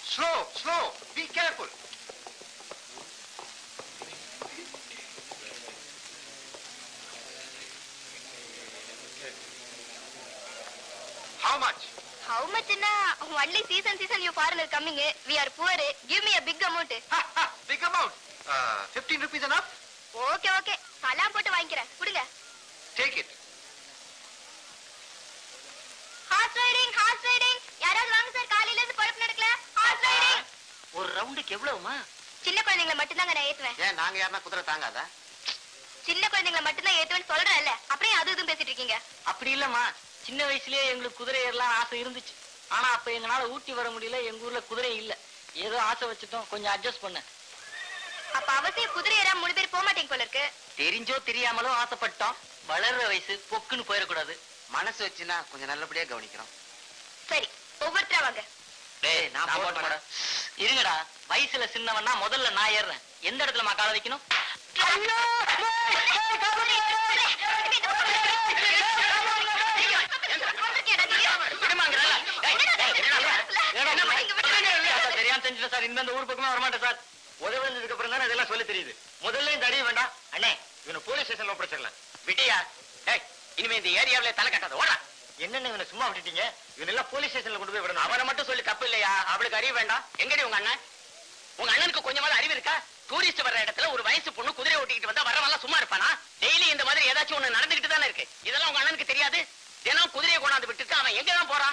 Slow slow be careful How much? How much na? Only season season you foreigner coming. We are poor. Give me a big amount. Ha, ha, big amount. Uh, 15 rupees enough? Okay, okay. சலாம் போட்டு வாங்கிக்கிறேன் கொடுங்க Take it. Horse riding horse riding யாராவது வாங்க sir காலையில இருந்து பொழப்பு நடக்கல ஹார்ஸ் ரைடிங் ஒரு ரவுண்டுக்கு எவ்வளவுமா சின்ன குழந்தைங்களை மட்டும்தாங்க நான் ஏத்துவேன் ஏன் நாங்க யாருன்னா குதிரை தாங்காதா சின்ன குழந்தைங்களை மட்டும்தான் ஏத்துவேன்னு சொல்றேன்ல அப்படியே அது இதுவும் பேசிட்டு இருக்கீங்க அப்படி இல்லம்மா சின்ன வயசுலயே எங்களுக்கு குதிரை ஏறலாம் ஆசை இருந்துச்சு ஆனா அப்ப எங்களால ஊட்டி வர முடியல எங்க ஊர்ல குதிரை இல்ல ஏதோ ஆசை வச்சுட்டோம் கொஞ்சம் அட்ஜஸ்ட் பண்ண அப்ப அவசியம் குதிரை ஏறா மூணு பேர் போக மாட்டீங்க போல இருக்கு தெரிஞ்சோ தெரியாமலோ ஆசைப்பட்டோம் வளர்ற வயசு பொக்குன்னு போயிடக்கூடாது மனசு வச்சுனா கொஞ்சம் நல்லபடியா கவனிக்கிறோம் சரி ஒவ்வொருத்தரா வாங்க டேய் நான் போட மாட்டேன் இருங்கடா வயசுல சின்னவன்னா முதல்ல நான் ஏறுறேன் எந்த இடத்துல காலை வைக்கணும் ஐயோ! டேய், டேய், காப்பாத்து, விடுமாங்கிறல்ல? டேய், டேய், என்னடா? என்னடா? சார், தெரியாம செஞ்சுட்டேன் சார் இனிமே இந்த ஊர் பக்கமே வரமாட்டேன் சார் உதவி வந்ததுக்கு அப்புறம் தானே இதெல்லாம் சொல்ல தெரியுது முதல்ல இந்த அடிய வேண்டாம் அண்ணே இவனை போலீஸ் ஸ்டேஷன்ல ஒப்படைச்சிடலாம் விட்டியா ஏய் இனிமே இந்த ஏரியாவில தலை கட்டாத ஓடா என்னென்ன இவனை சும்மா விட்டுட்டீங்க இவன் எல்லாம் போலீஸ் ஸ்டேஷன்ல கொண்டு போய் விடணும் அவனை மட்டும் சொல்லி தப்பு இல்லையா அவளுக்கு அறிவு வேண்டாம் எங்கடி உங்க அண்ணன் உங்க அண்ணனுக்கு கொஞ்சமாவது அறிவு இருக்கா டூரிஸ்ட் வர்ற இடத்துல ஒரு வயசு பொண்ணு குதிரை ஓட்டிக்கிட்டு வந்தா வரவெல்லாம் சும்மா இருப்பானா டெய்லி இந்த மாதிரி ஏதாச்சும் ஒண்ணு நடந்துகிட்டு தானே இருக்கு இதெல்லாம் உங்க அண்ணனுக்கு தெரியாது தினம் குதிரையை கொண்டாந்து விட்டுட்டு அவன் எங்க தான் போறான்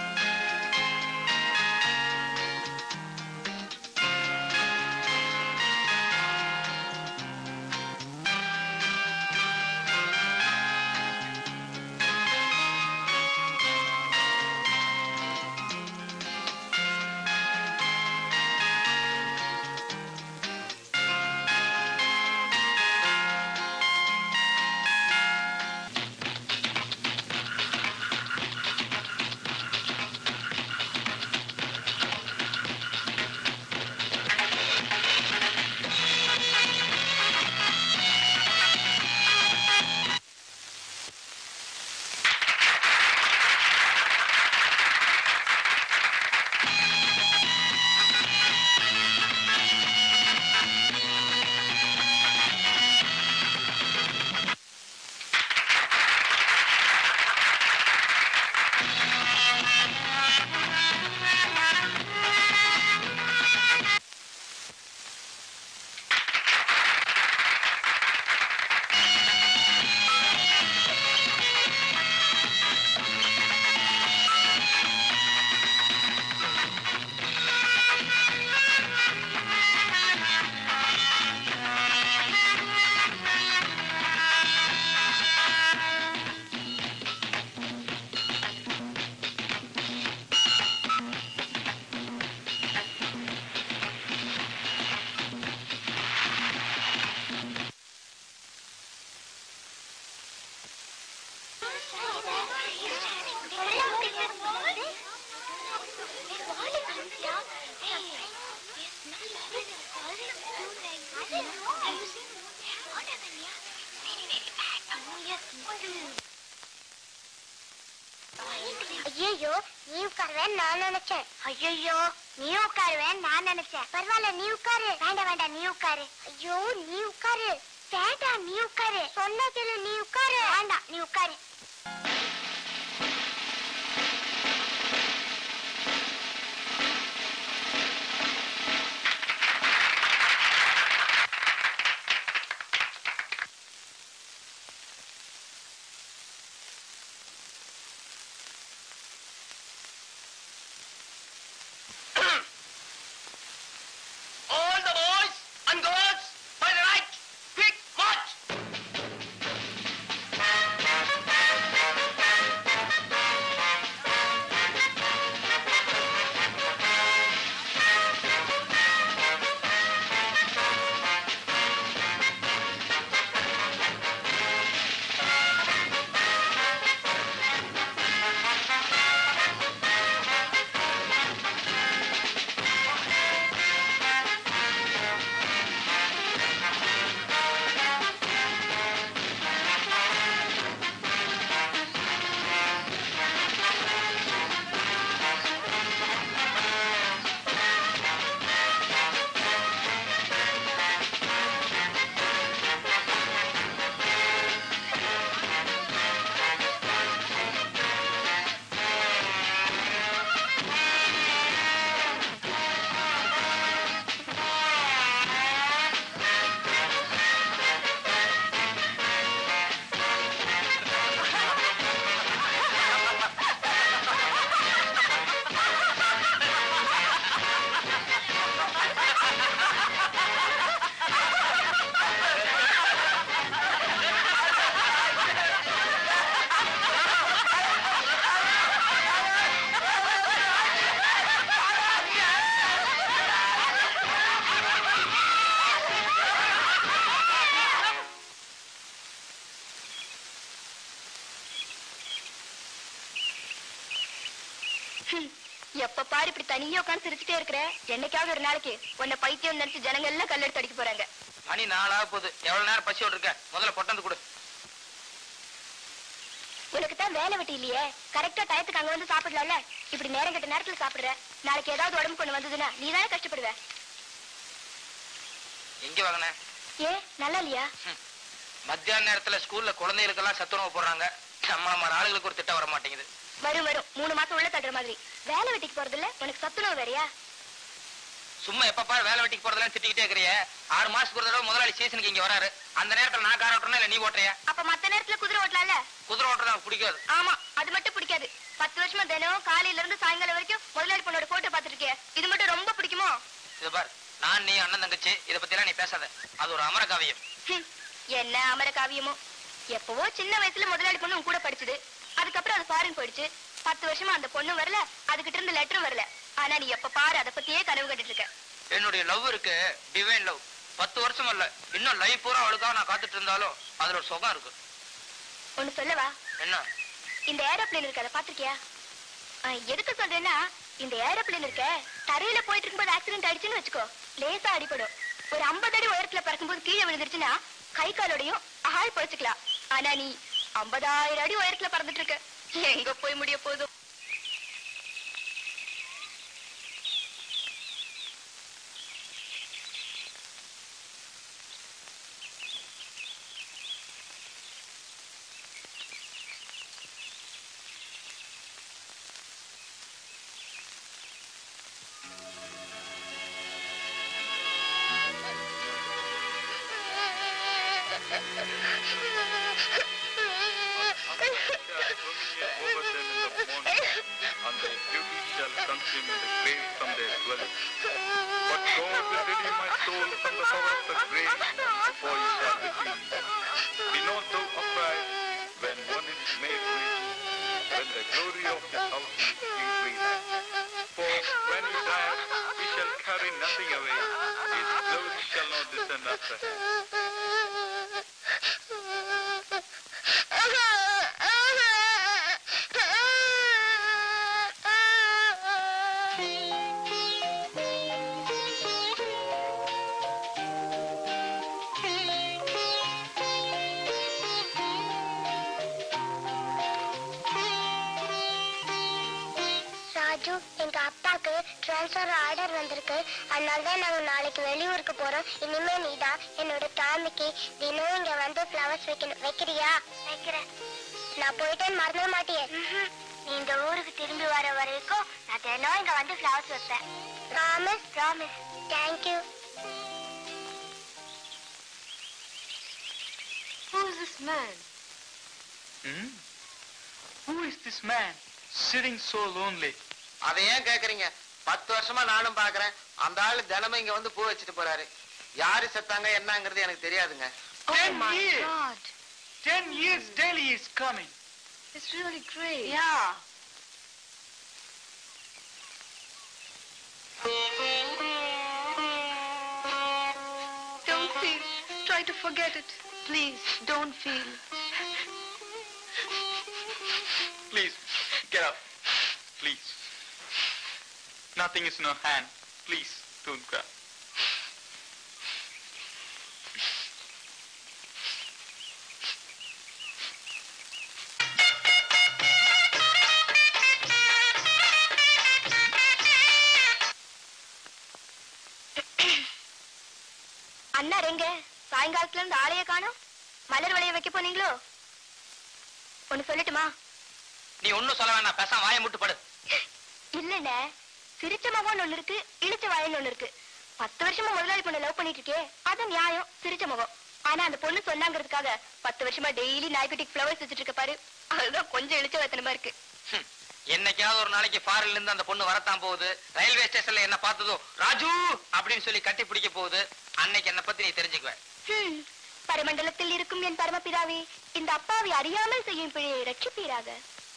ஐயோ நீ உட்காருவேன் நான் நினைச்சேன் ஐயோ நீ உட்காருவேன் நான் நினைச்சேன் பரவாயில்ல நீ உட்காரு வேண்டாம் வேண்டாம் நீ உட்காரு ஐயோ நீ உட்காரு வேண்டாம் நீ உட்காரு சொன்ன கேளு நீ உட்காரு வேண்டாம் நீ உட்காரு All the boys and girls, by the right, quick march! ஹம், எப்ப பாரு இப்படி தனியா உட்கார்ந்து சிரிச்சுட்டே இருக்கிற என்னைக்காவது ஒரு நாளைக்கு உன்னை பைத்தியம் நினைச்சு ஜனங்க எல்லாம் கல்லெடுத்து அடிக்க போறாங்க மணி நாளாக போகுது எவ்வளவு நேரம் பசியோடு இருக்க முதல்ல பொட்டந்து கொடு உனக்கு தான் வேலை வெட்டி இல்லையே கரெக்டா டயத்துக்கு அங்க வந்து சாப்பிடலாம்ல இப்படி நேரம் கெட்ட நேரத்துல சாப்பிடுற நாளைக்கு ஏதாவது உடம்பு கொண்டு வந்ததுன்னா நீ தானே கஷ்டப்படுவ எங்க வாங்கின ஏ நல்லா இல்லையா மத்தியான நேரத்துல ஸ்கூல்ல குழந்தைகளுக்கெல்லாம் சத்துணவு போடுறாங்க நம்ம நம்ம ஆளுகளுக்கு ஒரு திட்டம் வர மாட்டேங்குது வரும் வரும் மூணு மாசம் உள்ள தட்டுற மாதிரி வேலை வெட்டிக்கு போறது இல்ல உனக்கு சத்துணவு வேறையா சும்மா எப்பப்பா வேலை வெட்டிக்கு போறதெல்லாம் திட்டிக்கிட்டே இருக்கிறிய ஆறு மாசத்துக்கு ஒரு தடவை முதலாளி சீசனுக்கு இங்க வராரு அந்த நேரத்துல நான் கார் ஓட்டுறேன் இல்ல நீ ஓட்டுறியா அப்ப மத்த நேரத்துல குதிரை ஓட்டலாம்ல குதிரை ஓட்டுறது எனக்கு பிடிக்காது ஆமா அது மட்டும் பிடிக்காது பத்து வருஷமா தினம் காலையில இருந்து சாயங்காலம் வரைக்கும் முதலாளி பொண்ணோட போட்டோ பாத்துட்டு இருக்கியே இது மட்டும் ரொம்ப பிடிக்குமோ இது பார் நான் நீ அண்ணன் தங்கச்சி இத பத்தி எல்லாம் நீ பேசாத அது ஒரு அமர காவியம் ஹம், என்ன அமர காவியமோ எப்பவோ சின்ன வயசுல முதலாளி பொண்ணு உன் கூட படிச்சது அதுக்கப்புறம் அது ஃபாரின் போயிடுச்சு பத்து வருஷமா அந்த பொண்ணு வரல அதுகிட்ட இருந்து லெட்டரும் வரல ஆனா நீ எப்ப பாரு அதை பத்தியே கனவு கண்டுட்டு இருக்க என்னுடைய லவ் இருக்கு டிவைன் லவ் பத்து வருஷம் இல்ல இன்னும் லைஃப் பூரா அவளுக்காக நான் காத்துட்டு இருந்தாலும் அதுல ஒரு சுகம் இருக்கு ஒண்ணு சொல்லவா என்ன இந்த ஏரோப்ளேன் இருக்கு அதை பாத்திருக்கியா எதுக்கு சொல்றேன்னா இந்த ஏரோப்ளேன் இருக்க தரையில போயிட்டு இருக்கும்போது ஆக்சிடென்ட் ஆயிடுச்சுன்னு வச்சுக்கோ லேசா அடிபடும் ஒரு 50 அடி உயரத்துல பறக்கும்போது கீழே விழுந்துருச்சுன்னா கை காலோடையும் ஆள் பொழைச்சுக்கலாம் ஆனா நீ 50000 அடி உயரத்துல பறந்துட்டு இருக்க எங்க போய் முடிய போதும் over them in the morning, and their beauty shall consume the grave from their dwelling. But God will redeem my soul from the power of the grave, for he shall redeem me. Be not thou afraid when one is made rich, when the glory of his house is increased. For when he dieth, he shall carry nothing away, his clothes shall not descend after him. Raju எங்க அப்பாக்கு transfer order வந்திருக்கு அதனால தான் நாங்க நாளைக்கு வெளியூருக்கு போறோம் இனிமே நீதான் என்னோட டாமிக்கு தினம் இங்க வந்து ஃப்ளவர்ஸ் வைக்கணும் வைக்கிறியா வைக்கிறேன் நான் போயிட்டேன்னு மறந்துட மாட்டியே நீ இந்த ஊருக்கு திரும்பி வர வரைக்கும் நான் தினம் இங்க வந்து ஃப்ளவர்ஸ் வைப்பேன் promise promise thank you Who's this man? Hmm? Who is this man sitting so lonely? அதை ஏன் கேக்குறீங்க பத்து வருஷமா நானும் பாக்குறேன் அந்த ஆளு தினமும் இங்க வந்து பூ வச்சுட்டு போறாரு யாரு செத்தாங்க என்னங்கிறது எனக்கு தெரியாதுங்க Oh Ten my years. God. Ten years daily is coming. It's really great. Yeah. Don't feel. Try to forget it. Please, don't feel. Please, get up. Please. Nothing is in your hand. Please, don't cry. அண்ணா எங்க சாயங்காலத்துல இருந்து ஆளைய காணோம் மலர் வளைய வைக்க போனீங்களோ ஒண்ணு சொல்லட்டுமா நீ ஒண்ணும் சொல்ல வேணாம் பேசாம வாயை முட்டு படு இல்லண்ணே சிரிச்ச முகம்னு ஒண்ணு இருக்கு இழிச்ச வாயன்னு ஒண்ணு இருக்கு பத்து வருஷமா முதலாளி பொண்ணு லவ் பண்ணிட்டு இருக்கே அது நியாயம் சிரிச்ச முகம் ஆனா அந்த பொண்ணு சொன்னாங்கிறதுக்காக பத்து வருஷமா டெய்லி நாய்க்குட்டிக்கு ஃப்ளவர்ஸ் வச்சுட்டு இருக்க பாரு அதுதான் கொஞ்சம் இழிச்ச வத்தனமா இருக்கு ஹம். என்னைக்காவது ஒரு நாளைக்கு ஃபாரின்ல இருந்து அந்த பொண்ணு வரத்தான் போகுது ரயில்வே ஸ்டேஷன்ல என்ன பார்த்ததோ ராஜு அப்படின்னு சொல்லி கட்டி பிடிக்க போகுது அன்னைக்கு என்ன பத்தி நீ தெரிஞ்சுக்குவ ஹம், பரமண்டலத்தில் இருக்கும் என் பரமபிதாவே இந்த அப்பாவை அறியாமல் செய்யும் பிழையை ரட்சிப்பீராக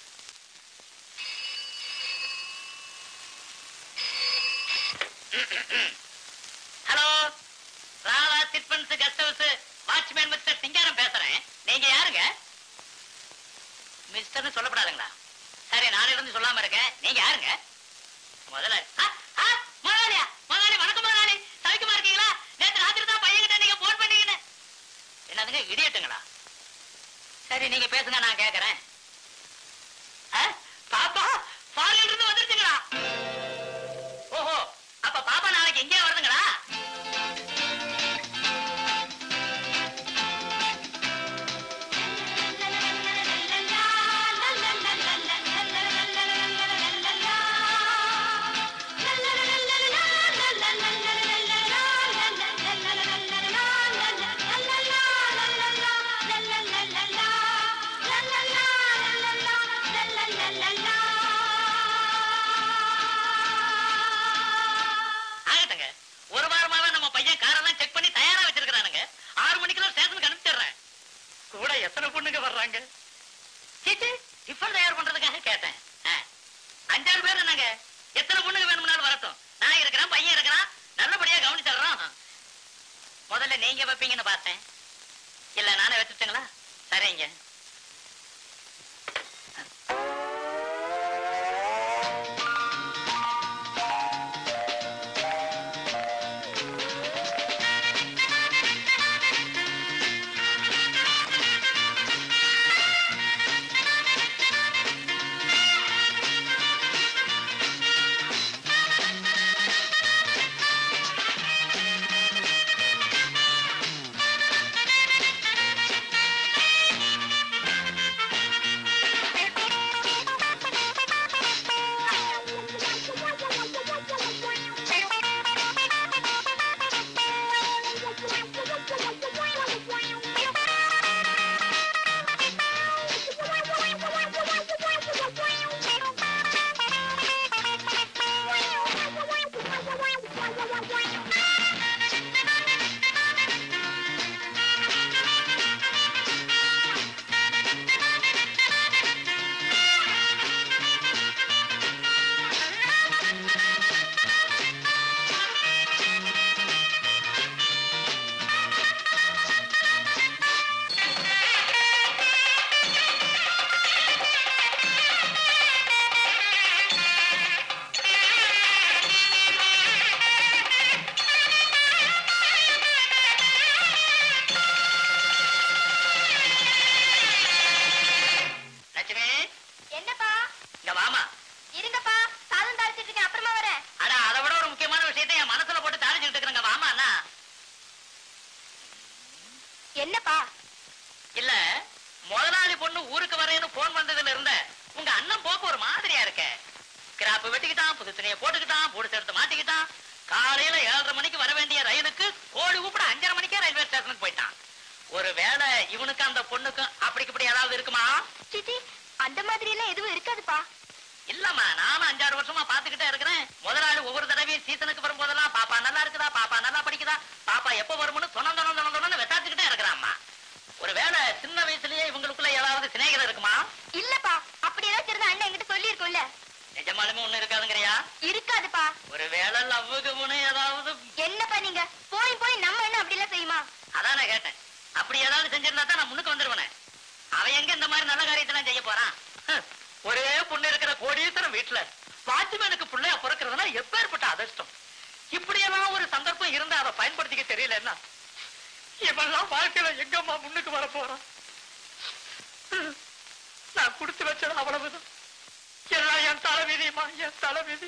ஹலோ ராவா சிட்பன்ஸ் guest house watchman mister Singaram பேசுறேன் நீங்க யாருங்க மிஸ்டர்னு சொல்லப்படாதுங்களா காரியம் நான் இருந்து சொல்லாம இருக்கேன் நீங்க யாருங்க முதலாளி ஆ, ஆ, முதலாளியா முதலாளி வணக்கம் முதலாளி சவிக்கமா இருக்கீங்களா நேத்து ராத்திரி தான் பையன்கிட்ட நீங்க போன் பண்ணீங்கன்னு என்னதுங்க இடியட்டுங்களா சரி நீங்க பேசுங்க நான் கேக்குறேன் ஆ, பாப்பா ஃபாரின்ல இருந்து வந்துருச்சுங்களா ஓஹோ அப்ப பாப்பா நாளைக்கு எங்கேயா வருதுங்களா ஆகட்டுங்க ஒரு வாரமாவே நம்ம பையன் காரெல்லாம் செக் பண்ணி தயாரா வச்சிருக்கானுங்க ஆறு மணிக்கெல்லாம் ஸ்டேஷனுக்கு அனுப்பிச்சிடுறேன் கூட எத்தனை பொண்ணுங்க வர்றாங்க சீச்சு டிஃபன் தயார் பண்றதுக்காக கேட்டேன் ஆ. அஞ்சாறு பேர் என்னங்க எத்தனை பொண்ணுங்க வேணும்னாலும் வரட்டும் நான் இருக்கிறேன் பையன் இருக்கிறான் நல்லபடியா கவனிச்சிடுறோம் முதல்ல நீங்க வைப்பீங்கன்னு பார்த்தேன் இல்ல நானே வச்சுட்டுங்களா சரிங்க லட்சுமி என்னப்பா இங்க வாமா இருங்கப்பா சாதம் தாளிச்சிட்டு இருக்கேன் அப்புறமா வரேன் அட அதை விட ஒரு முக்கியமான விஷயத்தை என் மனசுல போட்டு தாளிச்சுட்டு இருக்கிறேங்க வாமா அண்ணா என்னப்பா இல்ல முதலாளி பொண்ணு ஊருக்கு வரேன்னு போன் வந்ததுல இருந்த உங்க அண்ணன் போக்கு ஒரு மாதிரியா இருக்க கிராப்பு வெட்டிக்கிட்டான் புது துணியை போட்டுக்கிட்டான் போடு எடுத்து மாட்டிக்கிட்டான் காலையில ஏழரை மணிக்கு வர வேண்டிய ரயிலுக்கு கோடி கூப்பிட அஞ்சரை மணிக்கே ரயில்வே ஸ்டேஷனுக்கு போயிட்டான் ஒருவேளை இவனுக்கு அந்த பொண்ணுக்கும் அப்படிக்கு இப்படி ஏதாவது இருக்குமா சிச்சி அந்த மாதிரி எல்லாம் எதுவும் இருக்காதுப்பா இல்லம்மா நானும் அஞ்சாறு வருஷமா பாத்துக்கிட்டே இருக்கிறேன் முதலாளி ஒவ்வொரு தடவையும் சீசனுக்கு வரும்போதெல்லாம் பாப்பா நல்லா இருக்குதா பாப்பா நல்லா படிக்குதா பாப்பா எப்ப வரும்னு சொன்ன சொன்ன சொன்ன சொன்னு விசாரிச்சுக்கிட்டே இருக்கிறாம்மா ஒருவேளை சின்ன வயசுலயே இவங்களுக்குள்ள ஏதாவது சிநேகிதம் இருக்குமா இல்லப்பா அப்படி ஏதாச்சும் இருந்தா அண்ணன் என்கிட்ட சொல்லி இருக்கும்ல நிஜமாலுமே ஒண்ணு இருக்காதுங்கறியா இருக்காதுப்பா ஒருவேளை லவ்வுக்கு முன்னு ஏதாவது என்னப்பா நீங்க போய் போய் நம்ம என்ன அப்படி எல்லாம் செய்யுமா அதான் நான் கேட்டேன் அப்படி ஏதாவது செஞ்சிருந்தா தான் நான் முன்னுக்கு வந்துருவேனே அவன் எங்க இந்த மாதிரி நல்ல காரியத்தெல்லாம் செய்ய போறான் ஹம், ஒரே பொண்ணு இருக்கிற கோடீஸ்வரன் வீட்டுல வாட்ச்மேனுக்கு பிள்ளையா பிறக்கிறதுனா எப்பேற்பட்ட அதிர்ஷ்டம் இப்படியெல்லாம் ஒரு சந்தர்ப்பம் இருந்தா அதை பயன்படுத்திக்க தெரியலன்னா இவெல்லாம் வாழ்க்கையில எங்கம்மா முன்னுக்கு வர போறான் ஹம், நான் கொடுத்து வச்சது அவ்வளவுதான் எல்லாம் என் தலைவிதிமா என் தலைவிதி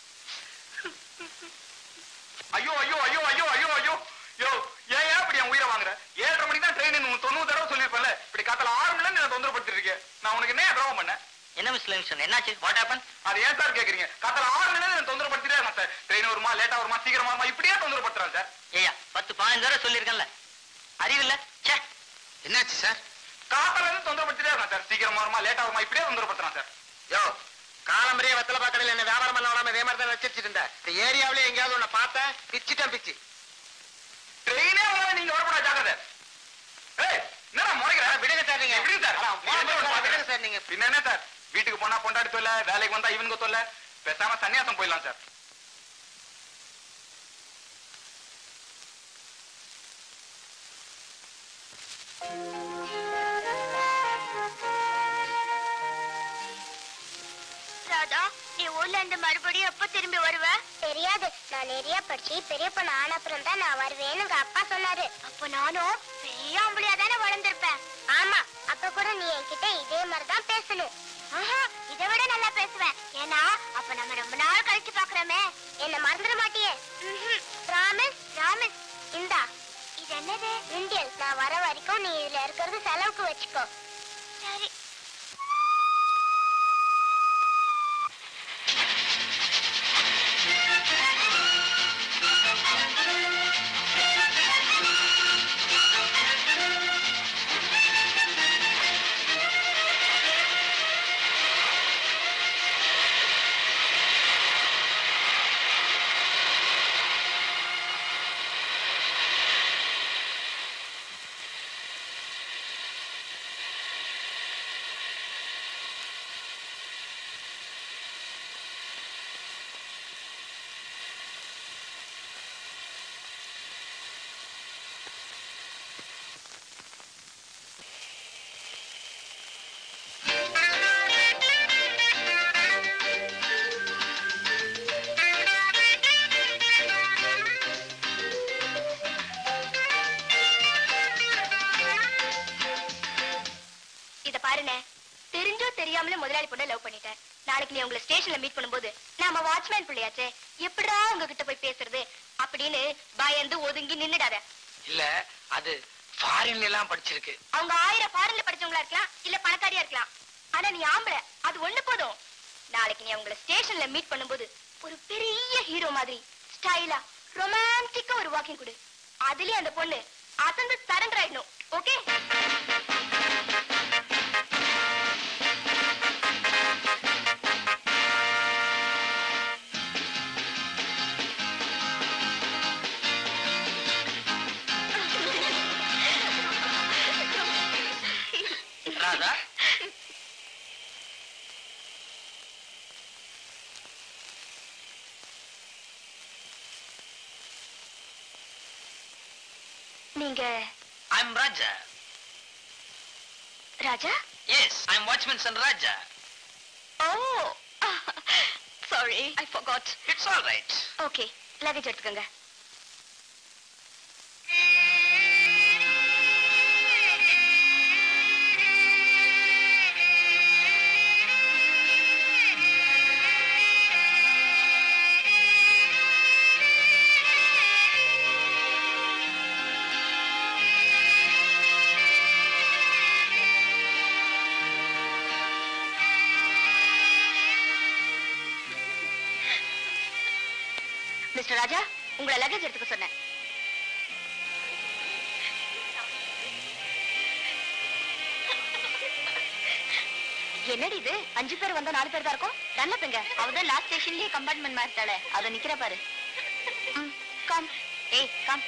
ஐயோ ஐயோ ஐயோ ஐயோ ஐயோ ஐயோ யோ ஏன் ஏன் இப்படி என் உயிரை வாங்குற ஏழரை மணிக்கு தான் ட்ரெயின் உனக்கு தொண்ணூறு தடவை சொல்லியிருப்பேன்ல இப்படி காத்தால ஆறு மணி நேரம் தொந்தரப்படுத்திட்டு இருக்கேன் நான் உனக்கு என்ன துரோகம் பண்ணேன் என்ன மிஸ் லிங்ஷன் என்னாச்சு வாட் ஹேப்பன் அது ஏன் சார் கேக்குறீங்க காத்தால ஆறு மணி நேரம் தொந்தரப்படுத்திட்டே இருக்கேன் சார் ட்ரெயின் வருமா லேட்டா வருமா சீக்கிரமா வருமா இப்படியே தொந்தரப்படுத்துறேன் சார் ஏய்யா பத்து பதினஞ்சு தடவை சொல்லியிருக்கேன்ல அறிவில்ல ச்சே என்னாச்சு சார் காத்தால இருந்து தொந்தரப்படுத்திட்டே இருக்கேன் சார் சீக்கிரமா வருமா லேட்டா வருமா இப்படியே தொந்தரப்படுத்துறேன் சார் யோ காலம்பரிய வெத்தலை பாக்கடையில் என்ன வியாபாரம் பண்ண விடாம இதே மாதிரி தான் வச்சிட்டு இருந்த இந்த ஏரியாவிலே எங்கேயாவது உன்னை பார்த்தேன் பிச்சுட்டேன் பிச்சு ட்ரெயினே வராத நீங்க வரக்கூடாது ஜாக்கிரதை ஏய் என்னடா முறைக்கிற விடுங்க சார் நீங்க விடுங்க சார் அதான், விடுங்க சார். விடுங்க சார் நீங்க பின்ன என்ன சார் வீட்டுக்கு போனா பொண்டாடி தொல்ல வேலைக்கு வந்தா இவனுக்கு தொல்ல பேசாம சன்னியாசம் போயிடலாம் சார் இருந்து மறுபடியும் எப்ப திரும்பி வருவ தெரியாது நான் நிறைய படிச்சு பெரிய பொண்ணு ஆன அப்புறம் தான் நான் வருவேன்னு எங்க அப்பா சொன்னாரு அப்ப நானும் பெரிய ஆம்பளையா தானே வளர்ந்திருப்பேன் ஆமா அப்ப கூட நீ என்கிட்ட இதே மாதிரி தான் பேசணும் ஆஹா, இதை விட நல்லா பேசுவேன் ஏன்னா அப்ப நம்ம ரொம்ப நாள் கழிச்சு பாக்குறோமே என்ன மறந்துட மாட்டியே பிராமிஸ் பிராமிஸ் இந்தா இது என்னது இந்தியன் நான் வர வரைக்கும் நீ இதுல இருக்கிறது செலவுக்கு வச்சுக்கோ சரி இத பாருண்ணே தெரிஞ்சோ தெரியாமலே முதலாளி பொண்ணை லவ் பண்ணிட்டேன் நாளைக்கு நீ உங்களை ஸ்டேஷன்ல மீட் பண்ணும்போது நாம வாட்ச்மேன் பிள்ளையாச்சே எப்படிடா உங்ககிட்ட போய் பேசுறது அப்படின்னு பயந்து ஒதுங்கி நின்னுடாத இல்ல அது ஃபாரின்ல எல்லாம் படிச்சிருக்கு அவங்க ஆயிரம் ஃபாரின்ல படிச்சவங்களா இருக்கலாம் இல்ல பணக்காரியா இருக்கலாம் ஆனா நீ ஆம்பளை அது ஒண்ணு போதும் நாளைக்கு நீ அவங்கள ஸ்டேஷன்ல மீட் பண்ணும்போது ஒரு பெரிய ஹீரோ மாதிரி ஸ்டைலா ரொமான்டிக்கா ஒரு வாக்கிங் கொடு அதுலயே அந்த பொண்ணு அசந்து சரண்டர் ஆயிடணும் ஓகே ராதா நீங்க I'm Raja Raja yes I'm watchman son Raja oh sorry I forgot it's all right okay luggage எடுத்துக்கோங்க மிஸ்டர் ராஜா உங்களை லக்கேஜ் எடுத்துக்க சொன்னேன் என்னடி இது அஞ்சு பேர் வந்தா நாலு பேர் தான் இருக்கும் நல்ல பெங்க அவதான் லாஸ்ட் ஸ்டேஷன்லயே கம்பார்ட்மெண்ட் மாறிட்டாளே அத நிக்கிற பாரு கம் ஏய் கம்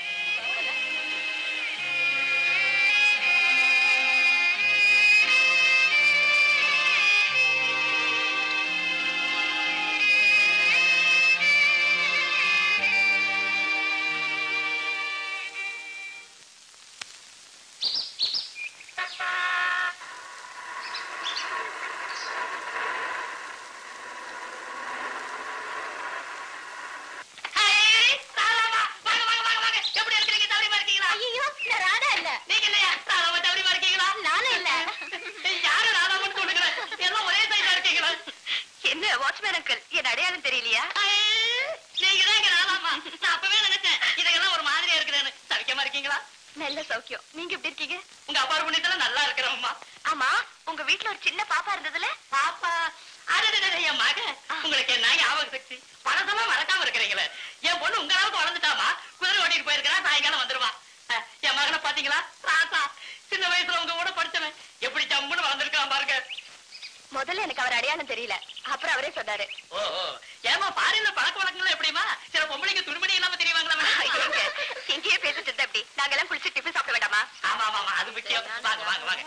எப்படி இருக்கிறீங்க சௌரியமா இருக்கீங்களா ஐயோ நான் ராதா இல்ல நீங்க இல்லையா ராதாவா சௌரியமா இருக்கீங்களா நானும் இல்ல யாரு ராதாவன்னு சொல்லுங்களேன் எல்லாம் ஒரே சைடா இருக்கீங்களா என்ன வாட்ச்மேன் அங்கிள் என் அடையாளம் தெரியலையா நீங்க தான் இங்க ராதாமா நான் அப்பவே நினைச்சேன் இதெல்லாம் ஒரு மாதிரியா இருக்குதுன்னு சவிக்கமா இருக்கீங்களா நல்ல சௌக்கியம் நீங்க எப்படி இருக்கீங்க உங்க அப்பா புண்ணியத்துல நல்லா இருக்கிறோம்மா ஆமா உங்க வீட்ல ஒரு சின்ன பாப்பா இருந்ததுல பாப்பா அடடடட, என் மக உங்களுக்கு என்ன ஞாபக சக்தி பழசமா மறக்காம இருக்கிறீங்களே என் பொண்ணு உங்க அளவுக்கு வளர்ந்துட்டாமா குதிரை ஓட்டிட்டு போயிருக்கிறா சாயங்காலம் வந்துருவா அஹ், என் மகனை பாத்தீங்களா ராசா சின்ன வயசுல உங்க கூட படிச்சவன் எப்படி ஜம்முன்னு வளர்ந்துருக்கான் பாருங்க முதல்ல எனக்கு அவர் அடையாளம் தெரியல அப்புறம் அவரே சொன்னாரு ஓ ஓ. ஏம்மா பாரின்ல பழக்க வழக்கங்கள் எப்படிமா சில பொம்பளைங்க துணிமணி இல்லாம தெரியவாங்களா ஐயோங்க, இங்கேயே பேசிட்டு இருந்தா எப்படி நாங்கெல்லாம் குளிச்சு டிஃபன் சாப்பிட வேண்டாமா ஆமா ஆமா ஆமா அது முக்கியம் வாங்க வாங்க வாங்க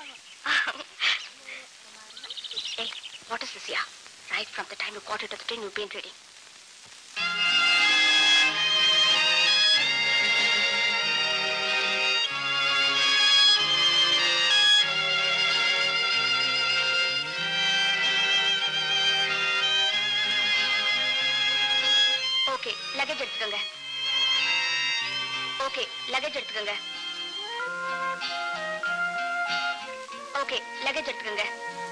Hey, what is this here? Right from the time you got into the train, you've been reading. Luggage எடுத்துக்கோங்க ஓகே லக்கேஜ் எடுத்துக்கோங்க ஓகே லக்கேஜ் எடுத்துக்கோங்க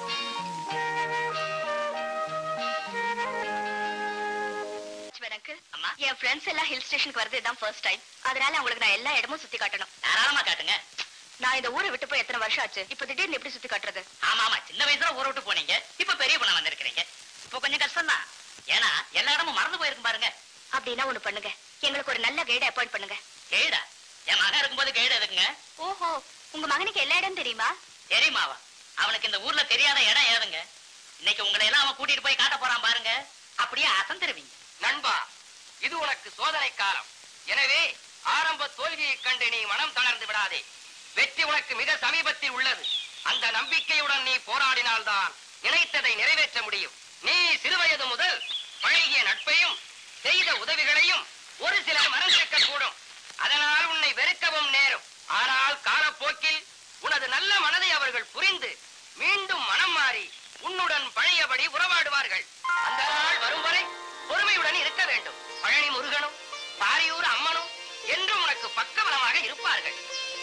அங்கிள் அம்மா. என் ஃப்ரெண்ட்ஸ் எல்லாம் ஹில் ஸ்டேஷனுக்கு வரது இதான் ஃபர்ஸ்ட் டைம் அதனால அவங்களுக்கு நான் எல்லா இடமும் சுத்தி காட்டணும் தாராளமா காட்டுங்க நான் இந்த ஊரை விட்டு போய் எத்தனை வருஷம் ஆச்சு இப்போ திடீர்னு எப்படி சுத்தி காட்டுறது ஆமா ஆமா சின்ன வயசுல ஊரை விட்டு போனீங்க இப்ப பெரிய பொண்ணா வந்திருக்கிறீங்க இப்போ கொஞ்சம் கஷ்டம் தான் ஏன்னா எல்லா இடமும் மறந்து போயிருக்கும் பாருங்க அப்படின்னா ஒண்ணு பண்ணுங்க எங்களுக்கு ஒரு நல்ல கைடை அப்பாயிண்ட் பண்ணுங்க கேடா என் மகன் இருக்கும்போது கேடு எதுக்குங்க ஓஹோ உங்க மகனுக்கு எல்லா இடம் தெரியுமா தெரியுமாவா அவனுக்கு இந்த ஊர்ல தெரியாத இடம் ஏதுங்க இன்னைக்கு உங்களை எல்லாம் அவன் கூட்டிட்டு போய் காட்ட போறான் பாருங்க அப்படியே அசந்துருவீங்க நண்பா இது உனக்கு சோதனை காலம் எனவே ஆரம்ப தோல்வியை கண்டு நீ மனம் தளர்ந்து விடாதே வெற்றி உனக்கு மிக சமீபத்தில் உள்ளது அந்த நம்பிக்கையுடன் நீ போராடினால்தான் நினைத்ததை நிறைவேற்ற முடியும் நீ சிறுவயது முதல் பழகிய நட்பையும் செய்த உதவிகளையும் ஒரு சிலர் மறந்திருக்க கூடும் அதனால் உன்னை வெறுக்கவும் நேரும் ஆனால் காலப்போக்கில் உனது நல்ல மனதை அவர்கள் புரிந்து மீண்டும் மனம் மாறி உன்னுடன் பழையபடி உறவாடுவார்கள் அந்த நாள் வரும் வரை பொறுமையுடன் இருக்க வேண்டும் பழனி முருகனும் பாரியூர் அம்மனும் என்றும் உனக்கு பக்கபலமாக இருப்பார்கள்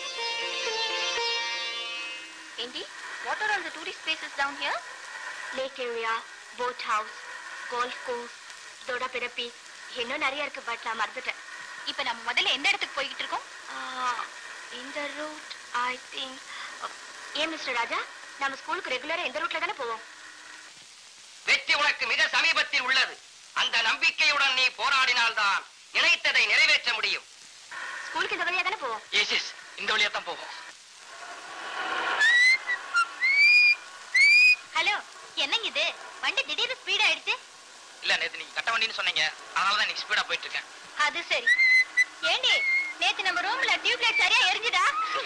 Indy, what are all the tourist places down here? Lake area, boat house, golf course, தோடா பிறப்பி இன்னும் நிறைய இருக்கு பட் நான் மறந்துட்டேன் இப்போ நம்ம முதல்ல எந்த இடத்துக்கு போய்கிட்டு இருக்கோம் இந்த ரூட் ஐ திங்க் ஏன் மிஸ்டர் ராஜா நம்ம ஸ்கூலுக்கு ரெகுலரா இந்த ரூட்ல தானே போவோம் வெற்றி உனக்கு மிக சமீபத்தில் உள்ளது அந்த நம்பிக்கையுடன் நீ போராடினால்தான் நினைத்ததை நிறைவேற்ற முடியும் ஸ்கூலுக்கு இந்த வழியா தானே போவோம் எஸ் எஸ் இந்த வழியா தான் போவோம் ஹலோ என்னங்க இது வண்டி திடீர்னு ஸ்பீட் ஆயிடுச்சு இல்ல நேத்து நீங்க கட்ட வண்டின்னு சொன்னீங்க அதனாலதான் இன்னைக்கு ஸ்பீடா போயிட்டு இருக்கேன் அது சரி ஏண்டி நேத்து நம்ம ரூம்ல டியூப் லைட் சரியா எரிஞ்சுதா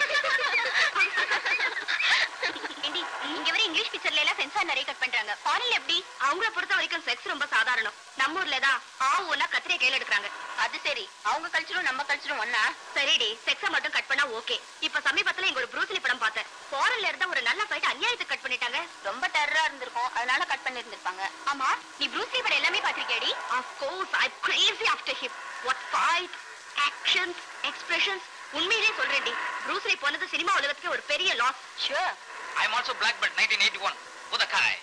ஏண்டி இங்க வர இங்கிலீஷ் பிக்சர்ல எல்லாம் சென்சார் நிறைய கட் பண்றாங்க ஃபாரின்ல எப்படி அவங்கள பொறுத்த வரைக்கும் செக்ஸ் ரொம்ப சாதாரணம் நம்ம ஊர்ல தான் ஆ ஊனா கத்திரியை கையில எடுக்கறாங்க அது சரி அவங்க கல்ச்சரும் நம்ம கல்ச்சரும் ஒண்ணா சரிடி செக்ஸ மட்டும் கட் பண்ணா ஓகே இப்ப சமீபத்துல இங்க ஒரு ப்ரூஸ்லி படம் பார்த்தேன் ஃபாரின்ல இருந்தா ஒரு நல்ல ஃபைட் அநியாயத்துக்கு கட் பண்ணிட்டாங்க ரொம்ப டெரரா இருந்திருக்கும் அதனால கட் பண்ணி இருந்திருப்பாங்க ஆமா நீ ப்ரூஸ்லி படம் எல்லாமே பாத்திருக்கேடி of course I crazy after him what fight actions expressions உண்மையிலே சொல்றேன்டி ப்ரூஸ்லி போனது சினிமா உலகத்துக்கு ஒரு பெரிய loss sure I am also black belt nineteen eighty one புதக்காய்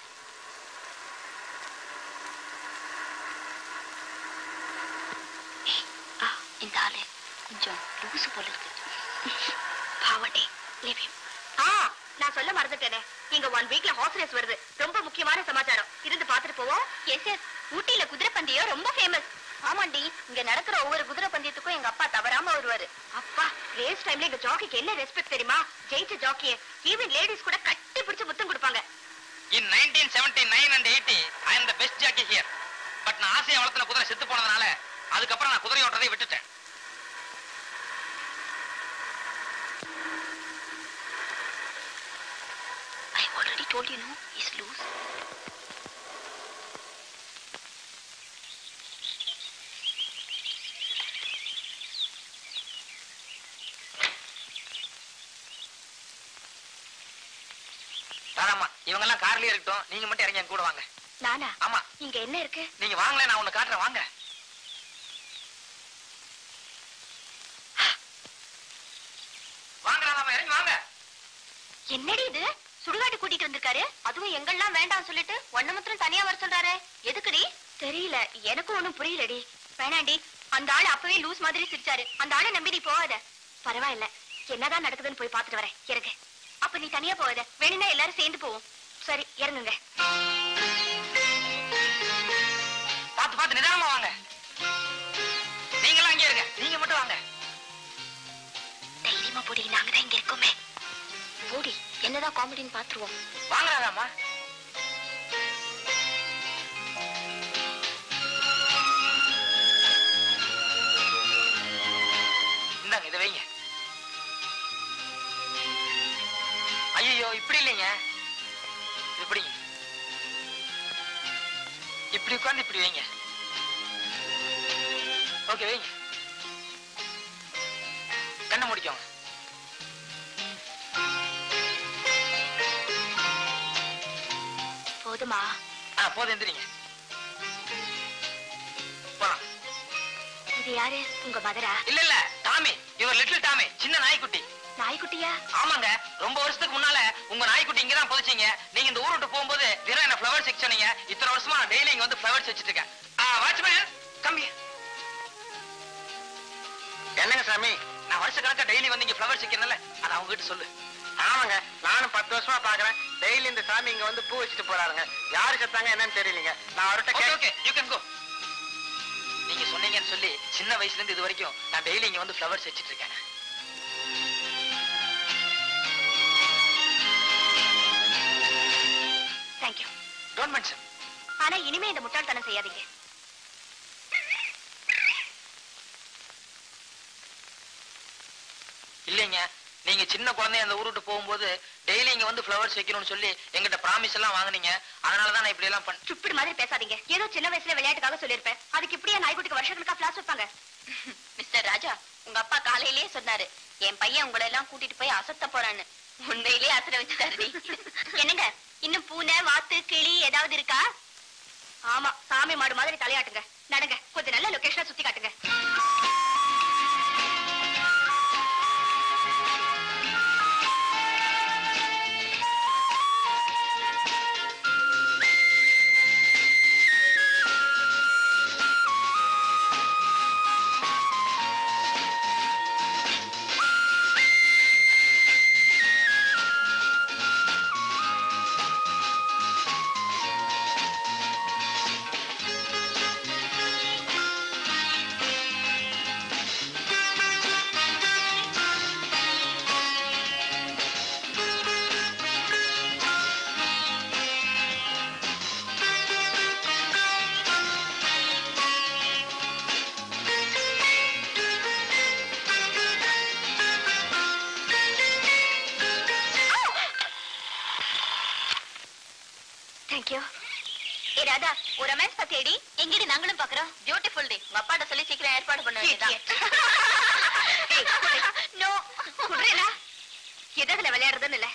இந்த ஆளு கொஞ்சம் லூசு போல இருக்கு பாவண்டி லிவ் ஆ நான் சொல்ல மறந்துட்டேனே இங்க ஒன் வீக்ல ஹார்ஸ் ரேஸ் வருது ரொம்ப முக்கியமான சமாச்சாரம் இருந்து பாத்துட்டு போவோம் எஸ் எஸ் ஊட்டியில குதிரை பந்தயம் ரொம்ப ஃபேமஸ் ஆமாண்டி இங்க நடக்கிற ஒவ்வொரு குதிரை பந்தயத்துக்கும் எங்க அப்பா தவறாம வருவாரு அப்பா ரேஸ் டைம்ல எங்க ஜாக்கிக்கு என்ன ரெஸ்பெக்ட் தெரியுமா ஜெயிச்ச ஜாக்கிய ஈவன் லேடிஸ் கூட கட்டி பிடிச்சு முத்தம் கொடுப்பாங்க in nineteen seventy nine and eighty I am the best Jackie here but நான் ஆசையை வளர்த்துன குதிரை செத்து போனதுனால அதுக்கப்புறம் நான் குதிரை ஓட்டுறதை விட்டுட்டேன் I already told you, no? He's loose. தாராமா இவங்க எல்லாம் கார்லயே இருக்கட்டும் நீங்க மட்டும் இறங்கி என் கூட வாங்க நானா ஆமா இங்க என்ன இருக்கு நீங்க வாங்கல நான் உன்னை காட்டுறேன் வாங்க வாங்க நாம இறங்கி வாங்க என்னடி இது சுடுகாட்டு கூட்டிட்டு வந்திருக்காரு அதுவும் எங்கெல்லாம் வேண்டாம் சொல்லிட்டு ஒண்ணு மாத்திரம் தனியா வர சொல்றாரு எதுக்குடி தெரியல எனக்கும் ஒண்ணும் புரியலடி வேணாண்டி அந்த ஆளு அப்பவே லூஸ் மாதிரி சிரிச்சாரு அந்த ஆளை நம்பி நீ போகாத பரவாயில்ல என்னதான் நடக்குதுன்னு போய் பார்த்துட்டு வரேன் இறங்கு அப்ப நீ தனியா போகாத வேணும்னா எல்லாரும் சேர்ந்து போவோம் சரி இறங்குங்க பார்த்து பார்த்து நிதானமா வாங்க நீங்களாம் அங்கே இருங்க நீங்க மட்டும் வாங்க தைரியமா போடி நாங்க தான் இங்க இருக்கோமே போடி என்னதான் காமெடின்னு பாத்துருவோம் வாங்கலாமா இந்தாங்க இதை வைங்க ஐயோ இப்படி இல்லைங்க இப்படி இப்படி உட்கார்ந்து இப்படி வைங்க ஓகே வைங்க கண்ணை முடிக்கோங்க போதுமா ஆ போதும் எந்திரிங்க போலாம் இது யாரு உங்க மதரா இல்ல இல்ல டாமி இவர் லிட்டில் டாமி சின்ன நாய்க்குட்டி நாய்க்குட்டியா ஆமாங்க ரொம்ப வருஷத்துக்கு முன்னால உங்க நாய்க்குட்டி இங்க தான் புதைச்சீங்க நீங்க இந்த ஊர் விட்டு போகும்போது தினம் என்ன ஃப்ளவர்ஸ் செக் சொன்னீங்க இத்தனை வருஷமா நான் டெய்லி இங்க வந்து ஃப்ளவர்ஸ் வச்சிட்டு இருக்கேன் வாட்ச்மேன் கம்மி என்னங்க சாமி நான் வருஷ கணக்கா டெய்லி வந்து இங்க ஃப்ளவர்ஸ் வைக்கிறேன்ல அதை அவங்க கிட்ட சொல்லு ஆமாங்க நானும் பத்து வருஷமா பாக்குறேன் டெய்லி இந்த சாமி இங்க வந்து பூ வச்சுட்டு போறாருங்க யாரு செத்தாங்க என்னன்னு தெரியலீங்க நான் அவர்கிட்ட okay K okay you can go நீங்க சொன்னீங்கன்னு சொல்லி சின்ன வயசுல இருந்து இது வரைக்கும் நான் டெய்லி இங்க வந்து ஃப்ளவர்ஸ் வச்சிட்டு இருக்கேன் தேங்க்யூ டோன்ட் மென்ஷன் ஆனா இனிமே இந்த முட்டாள்தனம் செய்யாதீங்க இல்லைங்க நீங்க சின்ன குழந்தைய அந்த ஊர் விட்டு போகும்போது டெய்லி இங்க வந்து ஃப்ளவர்ஸ் வைக்கணும்னு சொல்லி எங்கிட்ட ப்ராமிஸ் எல்லாம் வாங்குனீங்க அதனால தான் நான் இப்படி எல்லாம் பண்ண சுப்பிடு மாதிரி பேசாதீங்க ஏதோ சின்ன வயசுல விளையாட்டுக்காக சொல்லியிருப்பேன் அதுக்கு இப்படியா நாய்க்குட்டிக்கு வருஷக்கணக்கா பிளாஸ் வைப்பாங்க மிஸ்டர் ராஜா உங்க அப்பா காலையிலேயே சொன்னாரு என் பையன் உங்களை எல்லாம் கூட்டிட்டு போய் அசத்த போறான்னு உண்மையிலேயே அசர வச்சுட்டாரு என்னங்க இன்னும் பூனை வாத்து கிளி ஏதாவது இருக்கா ஆமா சாமி மாடு மாதிரி தலையாட்டுங்க நடங்க கொஞ்சம் நல்ல லொகேஷனா சுத்தி காட்டுங்க தேங்க்யூ ஏ ராதா ஒரு ரொமான்ஸ் பத்தியடி எங்கடி நாங்களும் பாக்குறோம் பியூட்டிஃபுல் டே உங்க அப்பாட்ட சொல்லி சீக்கிரம் ஏற்பாடு பண்ண வேண்டியதான் நோ குடுறேனா எதுல விளையாடுறதுன்னு இல்ல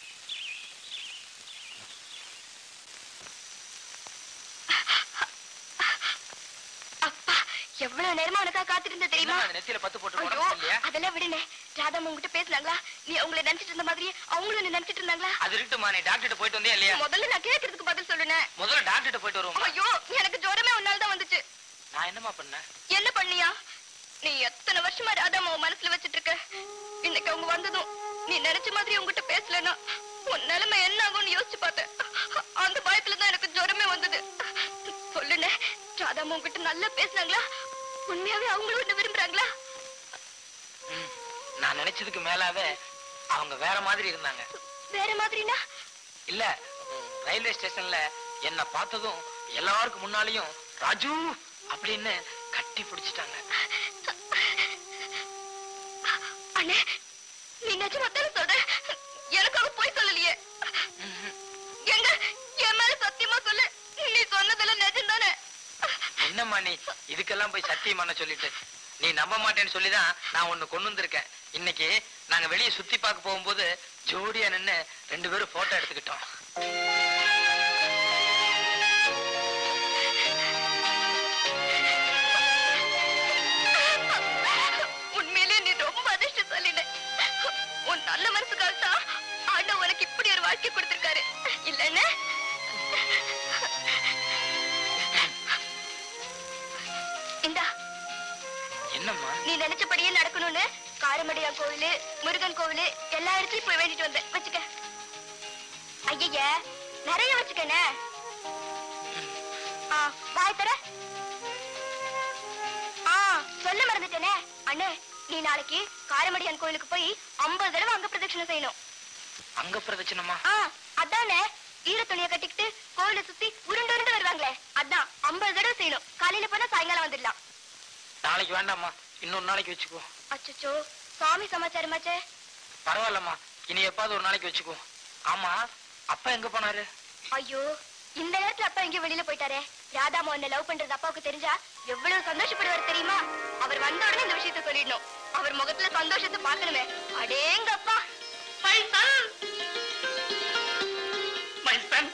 அப்பா எவ்வளவு நேரமா உனக்கா காத்திருந்த தெரியுமா என்னம்மா, நெத்தியில பத்து போட்டு ஐயோ, உடம்பு இல்லையா அதெல்லாம் விடுனே ராதா உங்ககிட்ட பேசுனாங்களா நீ அவங்கள நினைச்சிட்டு இருந்த மாதிரியே அவங்களும் நீ நினைச்சிட்டு இருந்தாங்களா அது இருக்கட்டுமா நீ டாக்டர் போயிட்டு வந்தியா இல்லையா முதல்ல நான் கேட்கறதுக்கு பதில் சொல்லுனேன் முதல்ல டாக்டர் போயிட்டு வருவோம் ஐயோ எனக்கு ஜுரமே உன்னால தான் வந்துச்சு நான் என்னமா பண்ணேன் என்ன பண்ணியா நீ எத்தனை வருஷமா ராதாமா உன் மனசுல வச்சிட்டு இருக்க இன்னைக்கு அவங்க வந்ததும் நீ நினைச்ச மாதிரி உங்ககிட்ட பேசலனா உன் நிலைமை என்ன ஆகும்னு யோசிச்சு பார்த்தேன் அந்த பயத்துல தான் எனக்கு ஜுரமே வந்தது சொல்லுனே ராதாமா உங்ககிட்ட நல்லா பேசுனாங்களா உண்மையாவே அவங்களும் என்ன விரும்புறாங்களா ம், நான் நினைச்சதுக்கு மேலாவே அவங்க வேற மாதிரி இருந்தாங்க வேற மாதிரினா இல்ல ம், ரயில்வே ஸ்டேஷன்ல என்ன பார்த்ததும் எல்லாருக்கும் முன்னாலேயும் ராஜு அப்படின்னு கட்டி பிடிச்சிட்டாங்க அண்ணே நீ நிஜமா தானே சொல்ற எனக்காக போய் சொல்லலையே எங்க என் மேல சத்தியமா சொல்லு நீ சொன்னதெல்லாம் நிஜம் தானே என்னம்மா நீ இதுக்கெல்லாம் போய் சத்தியம் பண்ண சொல்லிட்டு நீ நம்ப மாட்டேன்னு சொல்லிதான் நான் ஒண்ணு கொண்டு வந்திருக்கேன் இன்னைக்கு நாங்க வெளியே சுத்தி பார்க்க போகும்போது ஜோடியா நின்னு ரெண்டு பேரும் போட்டோ எடுத்துக்கிட்டோம் உண்மையிலே நீ ரொம்ப அதிர்ஷ்டசாலின உன் நல்ல மனசுக்காக தான் ஆண்டவன் உனக்கு இப்படி ஒரு வாழ்க்கை கொடுத்திருக்காரு இல்லன்னு இந்தா என்னம்மா நீ நினைச்சபடியே நடக்கணும்னு காரமடையா கோவிலு முருகன் கோவிலு எல்லா இடத்துலயும் போய் வேண்டிட்டு வந்தேன் வச்சுக்க ஐய நிறைய வச்சுக்கண்ணே ஆ வாய் தர ஆ சொல்ல மறந்துட்டேனே அண்ணே நீ நாளைக்கு காரமடியான் கோயிலுக்கு போய் ஐம்பது தடவை அங்க பிரதட்சணம் செய்யணும் அங்க பிரதட்சணமா ஆ அதானே ஈர துணியை கட்டிக்கிட்டு கோவிலை சுத்தி உருண்டு உருண்டு வருவாங்களே அதான் ஐம்பது தடவை செய்யணும் காலையில போனா சாயங்காலம் வந்துடலாம் நாளைக்கு வேண்டாம்மா இன்னொரு நாளைக்கு வச்சுக்கோ அச்சச்சோ சாமி சமாச்சாரமாச்சே பரவாயில்லம்மா இனி எப்பாவது ஒரு நாளைக்கு வச்சுக்கோ ஆமா அப்பா எங்க போனாரு ஐயோ இந்த நேரத்துல அப்பா எங்கேயோ வெளியில போயிட்டாரே ராதா மோகன் லவ் பண்றது அப்பாவுக்கு தெரிஞ்சா எவ்வளவு சந்தோஷப்படுவார் தெரியுமா அவர் வந்த உடனே இந்த விஷயத்த சொல்லிடணும் அவர் முகத்துல சந்தோஷத்தை பார்க்கணுமே அடேங்க அப்பா மை சன்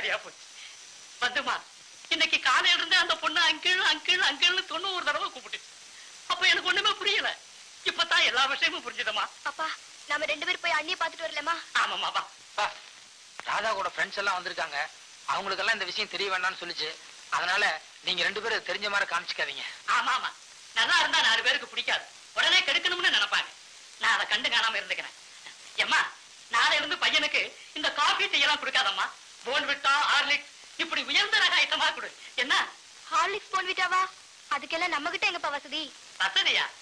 சரியா போச்சு வந்துமா இன்னைக்கு காலையில இருந்து அந்த பொண்ணு அங்கிள் அங்கிள் அங்கிள்னு தொண்ணூறு தடவை கூப்பிட்டு அப்ப எனக்கு ஒண்ணுமே புரியல இப்பதான் எல்லா விஷயமும் புரிஞ்சுதம்மா அப்பா நாம ரெண்டு பேரும் போய் அண்ணியை பார்த்துட்டு வரலாமா ஆமாமா வா அப்பா, ராதா கூட ஃப்ரெண்ட்ஸ் எல்லாம் வந்திருக்காங்க அவங்களுக்கெல்லாம் இந்த விஷயம் தெரிய வேண்டாம்னு சொல்லுச்சு அதனால நீங்க ரெண்டு பேரும் தெரிஞ்ச மாதிரி காமிச்சுக்காதீங்க ஆமா ஆமா நல்லா இருந்தா நாலு பேருக்கு பிடிக்காது உடனே கெடுக்கணும்னு நினைப்பாங்க நான் அதை கண்டு காணாம இருந்துக்கிறேன் ஏம்மா நாளை இருந்து பையனுக்கு இந்த காஃபி டீ எல்லாம் கொடுக்காதம்மா போன்விட்டா ஹார்லிக்ஸ் இப்படி உயர்ந்த ரக ஐட்டமா கொடு என்ன ஹார்லிக்ஸ் போன் விட்டாவா அதுக்கெல்லாம் நம்ம கிட்ட எங்கப்பா வசதி வசதியா